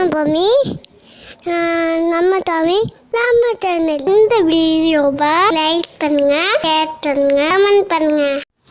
நான் பொம்மி நம்ம தமிழ் நம்ம சேனல் இந்த வீடியோவை லைக் பண்ணுங்க ஷேர் பண்ணுங்க கமெண்ட் பண்ணுங்க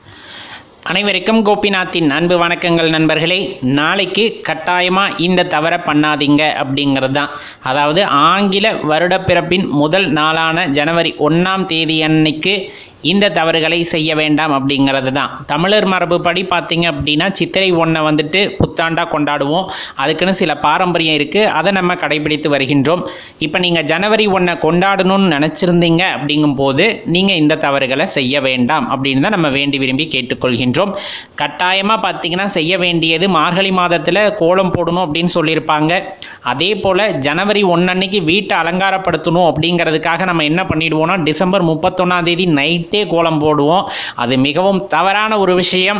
அனைவருக்கும் கோபிநாத்தின் அன்பு வணக்கங்கள் நண்பர்களே நாளைக்கு கட்டாயமாக இந்த தவறை பண்ணாதீங்க அப்படிங்கிறது தான் அதாவது ஆங்கில வருடப்பிறப்பின் முதல் நாளான ஜனவரி ஒன்றாம் தேதி அன்னைக்கு இந்த தவறுகளை செய்ய வேண்டாம் அப்படிங்கிறது தான் தமிழர் மரபுப்படி பார்த்தீங்க அப்படின்னா சித்திரை ஒன்றை வந்துட்டு புத்தாண்டாக கொண்டாடுவோம் அதுக்குன்னு சில பாரம்பரியம் இருக்குது அதை நம்ம கடைபிடித்து வருகின்றோம் இப்போ நீங்கள் ஜனவரி ஒன்றை கொண்டாடணும்னு நினச்சிருந்தீங்க அப்படிங்கும்போது நீங்கள் இந்த தவறுகளை செய்ய வேண்டாம் அப்படின்னு தான் நம்ம வேண்டி விரும்பி கேட்டுக்கொள்கின்றோம் கட்டாயமாக பார்த்தீங்கன்னா செய்ய வேண்டியது மார்கழி மாதத்தில் கோலம் போடணும் அப்படின்னு சொல்லியிருப்பாங்க அதே போல் ஜனவரி ஒன்னன்னைக்கு வீட்டை அலங்காரப்படுத்தணும் அப்படிங்கிறதுக்காக நம்ம என்ன பண்ணிடுவோம்னா டிசம்பர் முப்பத்தொன்னாம் தேதி நைட்டே கோலம் போடுவோம் அது மிகவும் தவறான ஒரு விஷயம்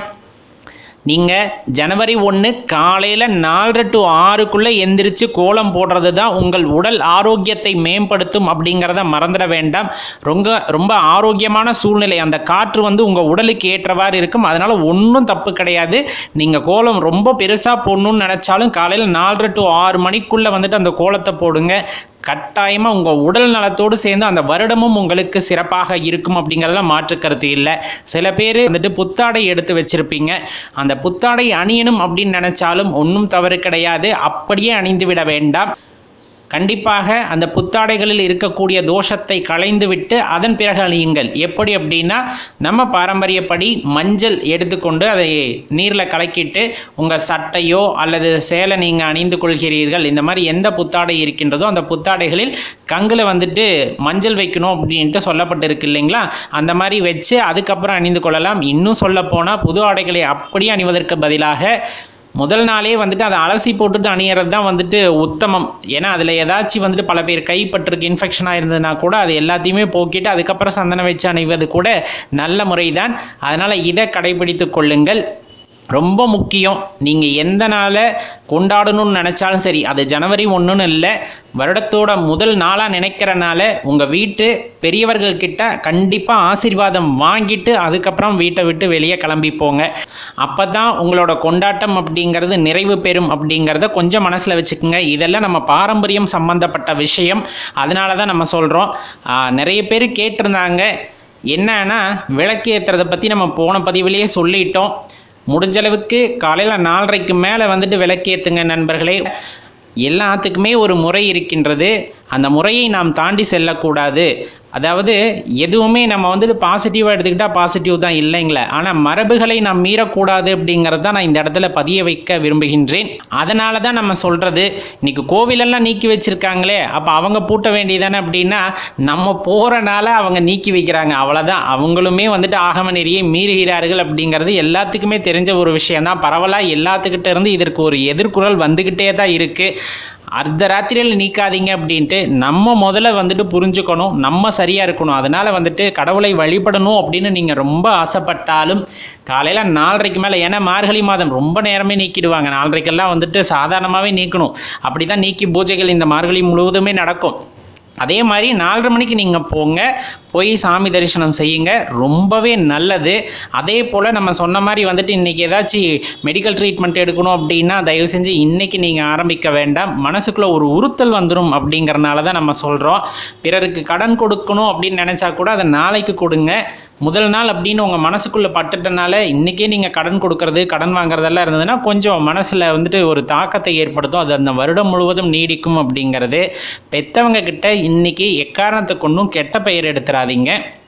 நீங்கள் ஜனவரி ஒன்று காலையில் நாலரை டு ஆறுக்குள்ளே எந்திரிச்சு கோலம் போடுறது தான் உங்கள் உடல் ஆரோக்கியத்தை மேம்படுத்தும் அப்படிங்கிறத மறந்துட வேண்டாம் ரொம்ப ரொம்ப ஆரோக்கியமான சூழ்நிலை அந்த காற்று வந்து உங்கள் உடலுக்கு ஏற்றவாறு இருக்கும் அதனால் ஒன்றும் தப்பு கிடையாது நீங்கள் கோலம் ரொம்ப பெருசாக போடணும்னு நினச்சாலும் காலையில் நாலரை டு ஆறு மணிக்குள்ளே வந்துட்டு அந்த கோலத்தை போடுங்க கட்டாயமாக உங்கள் உடல் நலத்தோடு சேர்ந்து அந்த வருடமும் உங்களுக்கு சிறப்பாக இருக்கும் அப்படிங்கிறதுல மாற்று கருத்து இல்லை சில பேர் வந்துட்டு புத்தாடை எடுத்து வச்சிருப்பீங்க அந்த புத்தாடை அணியணும் அப்படின்னு நினச்சாலும் ஒன்றும் தவறு கிடையாது அப்படியே அணிந்து விட வேண்டாம் கண்டிப்பாக அந்த புத்தாடைகளில் இருக்கக்கூடிய தோஷத்தை களைந்துவிட்டு அதன் பிறகு அழியுங்கள் எப்படி அப்படின்னா நம்ம பாரம்பரியப்படி மஞ்சள் எடுத்துக்கொண்டு அதை நீரில் கலக்கிட்டு உங்கள் சட்டையோ அல்லது சேலை நீங்கள் அணிந்து கொள்கிறீர்கள் இந்த மாதிரி எந்த புத்தாடை இருக்கின்றதோ அந்த புத்தாடைகளில் கங்கில் வந்துட்டு மஞ்சள் வைக்கணும் அப்படின்ட்டு சொல்லப்பட்டிருக்கு இல்லைங்களா அந்த மாதிரி வச்சு அதுக்கப்புறம் அணிந்து கொள்ளலாம் இன்னும் சொல்லப்போனால் புது ஆடைகளை அப்படியே அணிவதற்கு பதிலாக முதல் நாளே வந்துட்டு அதை அலசி போட்டுட்டு அணியறது தான் வந்துட்டு உத்தமம் ஏன்னா அதில் ஏதாச்சும் வந்துட்டு பல பேர் கைப்பட்டிருக்கு இன்ஃபெக்ஷனாக இருந்ததுன்னா கூட அது எல்லாத்தையுமே போக்கிட்டு அதுக்கப்புறம் சந்தனம் வச்சு அணிவது கூட நல்ல முறைதான் அதனால் இதை கடைபிடித்து கொள்ளுங்கள் ரொம்ப முக்கியம் நீங்கள் எந்த நாளை கொண்டாடணும்னு நினச்சாலும் சரி அது ஜனவரி ஒன்றுன்னு இல்லை வருடத்தோட முதல் நாளாக நினைக்கிறனால உங்கள் வீட்டு பெரியவர்கள்கிட்ட கண்டிப்பாக ஆசீர்வாதம் வாங்கிட்டு அதுக்கப்புறம் வீட்டை விட்டு வெளியே கிளம்பி போங்க அப்போ தான் உங்களோட கொண்டாட்டம் அப்படிங்கிறது நிறைவு பெறும் அப்படிங்கிறத கொஞ்சம் மனசில் வச்சுக்கோங்க இதெல்லாம் நம்ம பாரம்பரியம் சம்பந்தப்பட்ட விஷயம் அதனால தான் நம்ம சொல்கிறோம் நிறைய பேர் கேட்டிருந்தாங்க என்னன்னா விளக்கு ஏற்றுறதை பற்றி நம்ம போன பதிவிலேயே சொல்லிட்டோம் முடிஞ்சளவுக்கு காலையில் நாலரைக்கு மேலே வந்துட்டு விளக்கேற்றுங்க நண்பர்களே எல்லாத்துக்குமே ஒரு முறை இருக்கின்றது அந்த முறையை நாம் தாண்டி செல்லக்கூடாது அதாவது எதுவுமே நம்ம வந்துட்டு பாசிட்டிவாக எடுத்துக்கிட்டால் பாசிட்டிவ் தான் இல்லைங்களே ஆனால் மரபுகளை நாம் மீறக்கூடாது அப்படிங்கிறது தான் நான் இந்த இடத்துல பதிய வைக்க விரும்புகின்றேன் அதனால தான் நம்ம சொல்கிறது இன்னைக்கு கோவிலெல்லாம் நீக்கி வச்சுருக்காங்களே அப்போ அவங்க பூட்ட வேண்டியதானே அப்படின்னா நம்ம போகிறனால அவங்க நீக்கி வைக்கிறாங்க அவ்வளோதான் அவங்களுமே வந்துட்டு ஆகம நெறியை மீறுகிறார்கள் அப்படிங்கிறது எல்லாத்துக்குமே தெரிஞ்ச ஒரு விஷயம் தான் பரவலாக எல்லாத்துக்கிட்ட இருந்து இதற்கு ஒரு எதிர்குரல் வந்துக்கிட்டே தான் இருக்குது அர்த்த ராத்திரியில் நீக்காதீங்க அப்படின்ட்டு நம்ம முதல்ல வந்துட்டு புரிஞ்சுக்கணும் நம்ம சரியாக இருக்கணும் அதனால் வந்துட்டு கடவுளை வழிபடணும் அப்படின்னு நீங்கள் ரொம்ப ஆசைப்பட்டாலும் காலையில் நாலரைக்கு மேலே ஏன்னா மார்கழி மாதம் ரொம்ப நேரமே நீக்கிடுவாங்க நாலரைக்கெல்லாம் வந்துட்டு சாதாரணமாகவே நீக்கணும் அப்படி தான் நீக்கி பூஜைகள் இந்த மார்கழி முழுவதுமே நடக்கும் அதே மாதிரி நாலரை மணிக்கு நீங்கள் போங்க போய் சாமி தரிசனம் செய்யுங்க ரொம்பவே நல்லது அதே போல் நம்ம சொன்ன மாதிரி வந்துட்டு இன்றைக்கி ஏதாச்சும் மெடிக்கல் ட்ரீட்மெண்ட் எடுக்கணும் அப்படின்னா தயவு செஞ்சு இன்றைக்கி நீங்கள் ஆரம்பிக்க வேண்டாம் மனசுக்குள்ளே ஒரு உறுத்தல் வந்துடும் அப்படிங்கிறனால தான் நம்ம சொல்கிறோம் பிறருக்கு கடன் கொடுக்கணும் அப்படின்னு நினச்சா கூட அதை நாளைக்கு கொடுங்க முதல் நாள் அப்படின்னு உங்கள் மனசுக்குள்ளே பட்டுட்டனால இன்றைக்கே நீங்கள் கடன் கொடுக்கறது கடன் வாங்குறதெல்லாம் இருந்ததுன்னா கொஞ்சம் மனசில் வந்துட்டு ஒரு தாக்கத்தை ஏற்படுத்தும் அது அந்த வருடம் முழுவதும் நீடிக்கும் அப்படிங்கிறது பெற்றவங்க கிட்ட இன்றைக்கி எக்காரணத்தை கொண்டும் கெட்ட பெயர் எடுத்துறாதீங்க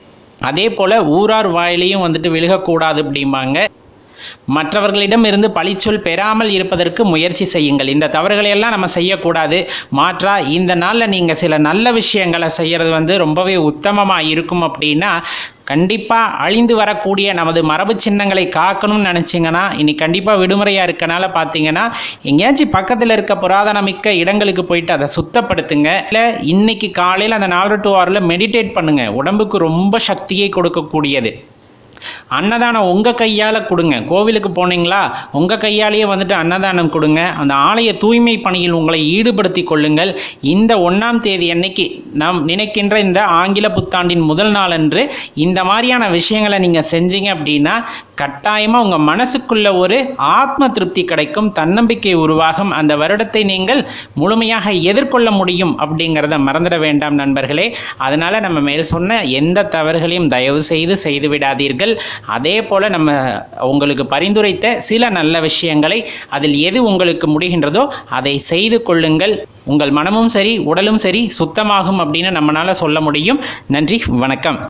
அதே போல் ஊரார் வாயிலையும் வந்துட்டு விழுகக்கூடாது அப்படிம்பாங்க மற்றவர்களிடம் இருந்து பழிச்சொல் பெறாமல் இருப்பதற்கு முயற்சி செய்யுங்கள் இந்த தவறுகளை எல்லாம் நம்ம செய்யக்கூடாது மாற்றா இந்த நாளில் நீங்கள் சில நல்ல விஷயங்களை செய்கிறது வந்து ரொம்பவே உத்தமமாக இருக்கும் அப்படின்னா கண்டிப்பாக அழிந்து வரக்கூடிய நமது மரபு சின்னங்களை காக்கணும்னு நினச்சிங்கன்னா இன்னைக்கு கண்டிப்பாக விடுமுறையாக இருக்கனால பார்த்தீங்கன்னா எங்கேயாச்சும் பக்கத்தில் இருக்க புராதனமிக்க இடங்களுக்கு போயிட்டு அதை சுத்தப்படுத்துங்க இல்லை இன்னைக்கு காலையில் அந்த நாலு டு ஆறில் மெடிடேட் பண்ணுங்கள் உடம்புக்கு ரொம்ப சக்தியை கொடுக்கக்கூடியது அன்னதானம் உங்கள் கையால் கொடுங்க கோவிலுக்கு போனீங்களா உங்கள் கையாலேயே வந்துட்டு அன்னதானம் கொடுங்க அந்த ஆலய தூய்மை பணியில் உங்களை ஈடுபடுத்தி கொள்ளுங்கள் இந்த ஒன்றாம் தேதி அன்னைக்கு நாம் நினைக்கின்ற இந்த ஆங்கில புத்தாண்டின் முதல் நாளன்று இந்த மாதிரியான விஷயங்களை நீங்கள் செஞ்சீங்க அப்படின்னா கட்டாயமாக உங்கள் மனசுக்குள்ள ஒரு ஆத்ம திருப்தி கிடைக்கும் தன்னம்பிக்கை உருவாகும் அந்த வருடத்தை நீங்கள் முழுமையாக எதிர்கொள்ள முடியும் அப்படிங்கிறத மறந்துட வேண்டாம் நண்பர்களே அதனால் நம்ம மேல் சொன்ன எந்த தவறுகளையும் தயவு செய்து செய்து விடாதீர்கள் அதே போல் நம்ம உங்களுக்கு பரிந்துரைத்த சில நல்ல விஷயங்களை அதில் எது உங்களுக்கு முடிகின்றதோ அதை செய்து கொள்ளுங்கள் உங்கள் மனமும் சரி உடலும் சரி சுத்தமாகும் அப்படின்னு நம்மளால் சொல்ல முடியும் நன்றி வணக்கம்